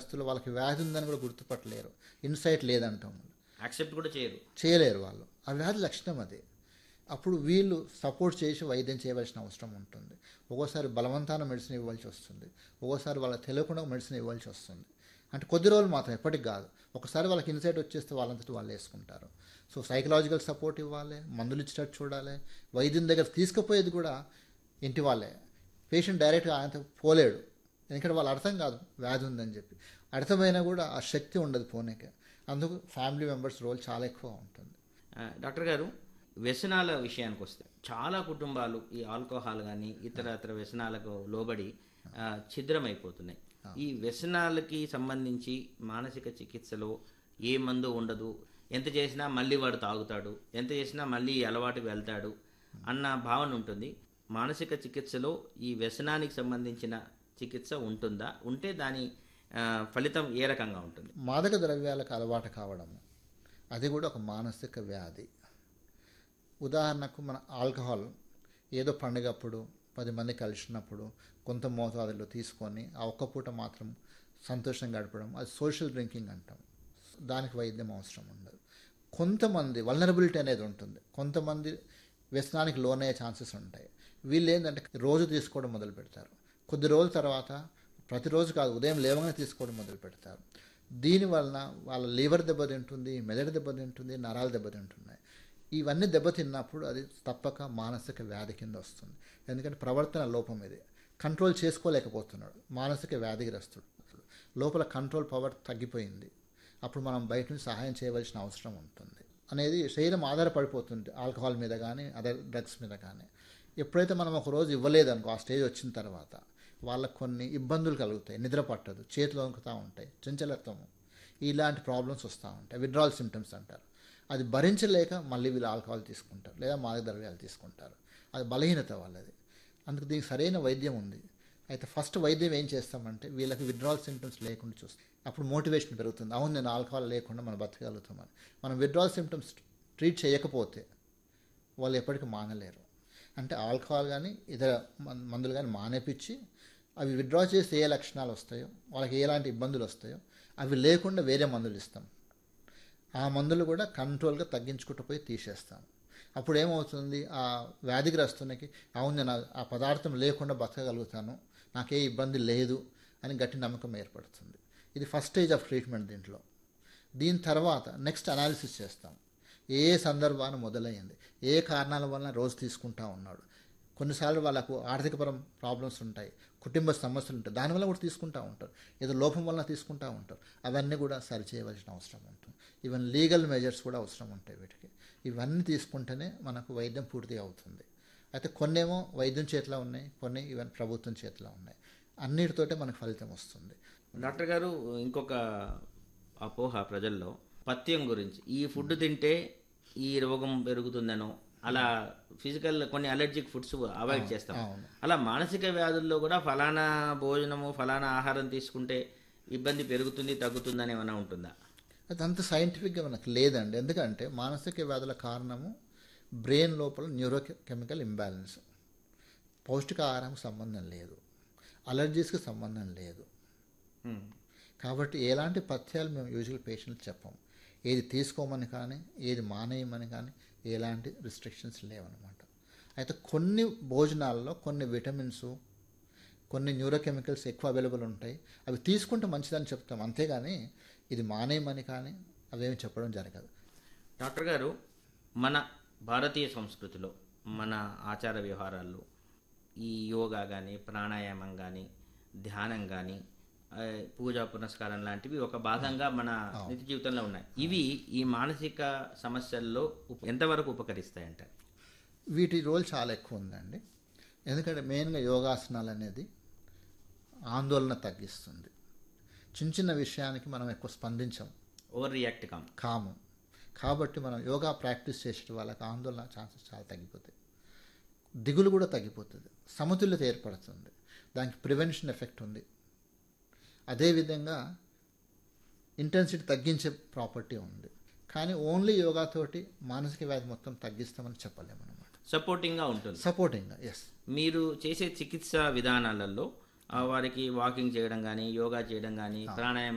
వ్యాధిగ్రస్తులు వాళ్ళకి వ్యాధి ఉందని కూడా గుర్తుపట్టలేరు ఇన్సైట్ లేదంటాం యాక్సెప్ట్ కూడా చేయరు చేయలేరు వాళ్ళు ఆ వ్యాధి లక్షణం అది అప్పుడు వీళ్ళు సపోర్ట్ చేసి వైద్యం చేయవలసిన అవసరం ఉంటుంది ఒక్కోసారి బలవంతాన మెడిసిన్ ఇవ్వాల్సి వస్తుంది ఒక్కోసారి వాళ్ళకి తెలియకుండా మెడిసిన్ ఇవ్వాల్సి వస్తుంది అంటే కొద్ది రోజులు మాత్రం ఎప్పటికి కాదు ఒకసారి వాళ్ళకి ఇన్సైట్ వచ్చేస్తే వాళ్ళంతటి వాళ్ళు వేసుకుంటారు సో సైకలాజికల్ సపోర్ట్ ఇవ్వాలి మందులు ఇచ్చేటట్టు చూడాలి వైద్యం దగ్గర తీసుకుపోయేది కూడా ఇంటి వాళ్ళే పేషెంట్ డైరెక్ట్గా ఆయనతో పోలేడు ఎందుకంటే వాళ్ళు అర్థం కాదు వ్యాధి ఉందని చెప్పి అర్థమైనా కూడా ఆ శక్తి ఉండదు పోనీకే అందుకు ఫ్యామిలీ మెంబర్స్ రోల్ చాలా ఎక్కువ ఉంటుంది ఆ, డాక్టర్ గారు వ్యసనాల విషయానికి వస్తే చాలా కుటుంబాలు ఈ ఆల్కహాల్ కానీ ఇతర ఇతర వ్యసనాలకు లోబడి ఆ, ఛిద్రమైపోతున్నాయి ఈ వ్యసనాలకి సంబంధించి మానసిక చికిత్సలో ఏ మందు ఉండదు ఎంత చేసినా మళ్ళీ వాడు తాగుతాడు ఎంత చేసినా మళ్ళీ ఈ అలవాటుకు వెళ్తాడు అన్న భావన ఉంటుంది మానసిక చికిత్సలో ఈ వ్యసనానికి సంబంధించిన చికిత్స ఉంటుందా ఉంటే దాని ఆ, ఫలితం ఏ రకంగా ఉంటుంది మాదక ద్రవ్యాలకు అలవాటు కావడం అది కూడా ఒక మానసిక వ్యాధి ఉదాహరణకు మన ఆల్కహాల్ ఏదో పండుగప్పుడు పది మంది కలిసినప్పుడు కొంత మోతాదులో తీసుకొని ఆ ఒక్క పూట మాత్రం సంతోషంగా గడపడం అది సోషల్ డ్రింకింగ్ అంటాం దానికి వైద్యం అవసరం ఉండదు కొంతమంది వల్నరబిలిటీ అనేది ఉంటుంది కొంతమంది వ్యసనానికి లోనయ్యే ఛాన్సెస్ ఉంటాయి వీళ్ళు ఏంటంటే రోజు తీసుకోవడం మొదలు పెడతారు కొద్ది రోజుల తర్వాత ప్రతిరోజు కాదు ఉదయం లేవగానే తీసుకోవడం మొదలు పెడతారు దీనివలన వాళ్ళ లివర్ దెబ్బతింటుంది మెదడు దెబ్బతింటుంది నరాలు దెబ్బతింటున్నాయి ఇవన్నీ దెబ్బతిన్నప్పుడు అది తప్పక మానసిక వ్యాధి కింద వస్తుంది ఎందుకంటే ప్రవర్తన లోపం ఇది కంట్రోల్ చేసుకోలేకపోతున్నాడు మానసిక వ్యాధిగ్రస్తుడు లోపల కంట్రోల్ పవర్ తగ్గిపోయింది అప్పుడు మనం బయట నుంచి సహాయం చేయవలసిన అవసరం ఉంటుంది అనేది శరీరం ఆధారపడిపోతుంది ఆల్కహాల్ మీద కానీ అదర్ డ్రగ్స్ మీద కానీ ఎప్పుడైతే మనం ఒక రోజు ఇవ్వలేదనుకో ఆ స్టేజ్ వచ్చిన తర్వాత వాళ్ళకు కొన్ని ఇబ్బందులు కలుగుతాయి నిద్ర పట్టదు చేతులు వణుకుతూ ఉంటాయి చంచలత్వము ఇలాంటి ప్రాబ్లమ్స్ వస్తూ ఉంటాయి విడ్రాల్ సిమ్టమ్స్ అంటారు అది భరించలేక మళ్ళీ వీళ్ళు ఆల్కహాల్ తీసుకుంటారు లేదా మాదక ద్రవ్యాలు తీసుకుంటారు అది బలహీనత వాళ్ళది అందుకు దీనికి సరైన వైద్యం ఉంది అయితే ఫస్ట్ వైద్యం ఏం చేస్తామంటే వీళ్ళకి విడ్రాల్ సిమ్టమ్స్ లేకుండా చూస్తాం అప్పుడు మోటివేషన్ పెరుగుతుంది అవును నేను ఆల్కహాల్ లేకుండా మనం బతకగలుగుతామని మనం విడ్రాల్ సిమ్టమ్స్ ట్రీట్ చేయకపోతే వాళ్ళు ఎప్పటికీ మానలేరు అంటే ఆల్కహాల్ కానీ ఇతర మం- మందులు కానీ మానేపించి అవి విత్డ్రా చేస్తే ఏ లక్షణాలు వస్తాయో వాళ్ళకి ఎలాంటి ఇబ్బందులు వస్తాయో అవి లేకుండా వేరే మందులు ఇస్తాం ఆ మందులు కూడా కంట్రోల్గా తగ్గించుకుంటూ పోయి తీసేస్తాం అప్పుడు ఏమవుతుంది ఆ వ్యాధిగ్రస్తునికి అవును నేను ఆ- ఆ పదార్థం లేకుండా బతకగలుగుతాను నాకే ఇబ్బంది లేదు అని గట్టి నమ్మకం ఏర్పడుతుంది ఇది ఫస్ట్ స్టేజ్ ఆఫ్ ట్రీట్మెంట్ దీంట్లో దీని తర్వాత నెక్స్ట్ అనాలిసిస్ చేస్తాం ఏ సందర్భాన మొదలైంది ఏ కారణాల వలన రోజు తీసుకుంటా ఉన్నాడు కొన్నిసార్లు వాళ్ళకు ఆర్థికపరం ప్రాబ్లమ్స్ ఉంటాయి కుటుంబ సమస్యలు ఉంటాయి దానివల్ల కూడా తీసుకుంటా ఉంటారు ఏదో లోపం వలన తీసుకుంటా ఉంటారు అవన్నీ కూడా సరిచేయవలసిన అవసరం ఉంటుంది ఈవెన్ లీగల్ మెజర్స్ కూడా అవసరం ఉంటాయి వీటికి ఇవన్నీ తీసుకుంటేనే మనకు వైద్యం పూర్తిగా అవుతుంది అయితే కొన్నేమో వైద్యం చేతిలో ఉన్నాయి కొన్ని ఈవెన్ ప్రభుత్వం చేతిలో ఉన్నాయి అన్నిటితోటే మనకు ఫలితం వస్తుంది డాక్టర్ గారు ఇంకొక అపోహ ప్రజల్లో పథ్యం గురించి ఈ ఫుడ్ తింటే ఈ రోగం పెరుగుతుందనో అలా ఫిజికల్ కొన్ని అలర్జిక్ ఫుడ్స్ అవాయిడ్ చేస్తాం అవును. అలా మానసిక వ్యాధుల్లో కూడా ఫలానా భోజనము ఫలానా ఆహారం తీసుకుంటే ఇబ్బంది పెరుగుతుంది తగ్గుతుందని ఏమైనా ఉంటుందా అది అంత సైంటిఫిక్గా మనకు లేదండి ఎందుకంటే మానసిక వ్యాధుల కారణము బ్రెయిన్ లోపల న్యూరో కెమికల్ ఇంబ్యాలెన్స్ పౌష్టికాహారంకి సంబంధం లేదు అలర్జీస్కి సంబంధం లేదు ఉమ్. కాబట్టి ఎలాంటి పథ్యాలు మేము యూజువల్ పేషెంట్స్ చెప్పం ఏది తీసుకోమని కానీ ఏది మానేయమని కానీ ఎలాంటి రిస్ట్రిక్షన్స్ లేవన్నమాట అయితే కొన్ని భోజనాల్లో కొన్ని విటమిన్స్ కొన్ని న్యూరోకెమికల్స్ ఎక్కువ అవైలబుల్ ఉంటాయి అవి తీసుకుంటే మంచిదని చెప్తాం అంతేగాని ఇది మానేయమని కానీ అవేమి చెప్పడం జరగదు డాక్టర్ గారు మన భారతీయ సంస్కృతిలో మన ఆచార వ్యవహారాల్లో ఈ యోగా కానీ ప్రాణాయామం కానీ ధ్యానం కానీ ఆ, పూజా పునస్కారం లాంటివి ఒక భాగంగా మన నిత్య జీవితంలో ఉన్నాయి ఇవి ఈ మానసిక సమస్యల్లో ఉప్- ఎంతవరకు ఉపకరిస్తాయంటారు వీటి రోల్ చాలా ఎక్కువ ఉందండి ఎందుకంటే మెయిన్గా యోగాసనాలు అనేది ఆందోళన తగ్గిస్తుంది చిన్న చిన్న విషయానికి మనం ఎక్కువ స్పందించం ఓవర్ రియాక్ట్ కామ్ కాము కాబట్టి మనం యోగా ప్రాక్టీస్ చేసే వాళ్ళకి ఆందోళన ఛాన్సెస్ చాలా తగ్గిపోతాయి దిగులు కూడా తగ్గిపోతుంది సమతుల్యత ఏర్పడుతుంది దానికి ప్రివెన్షన్ ఎఫెక్ట్ ఉంది అదేవిధంగా ఇంటెన్సిటీ తగ్గించే ప్రాపర్టీ ఉంది కానీ ఓన్లీ యోగాతోటి మానసిక వ్యాధి మొత్తం తగ్గిస్తామని చెప్పలేము అనమాట సపోర్టింగ్గా ఉంటుంది సపోర్టింగ్గా ఎస్ మీరు చేసే చికిత్స విధానాలలో ఆ, వారికి వాకింగ్ చేయడం కానీ యోగా చేయడం కానీ ప్రాణాయామం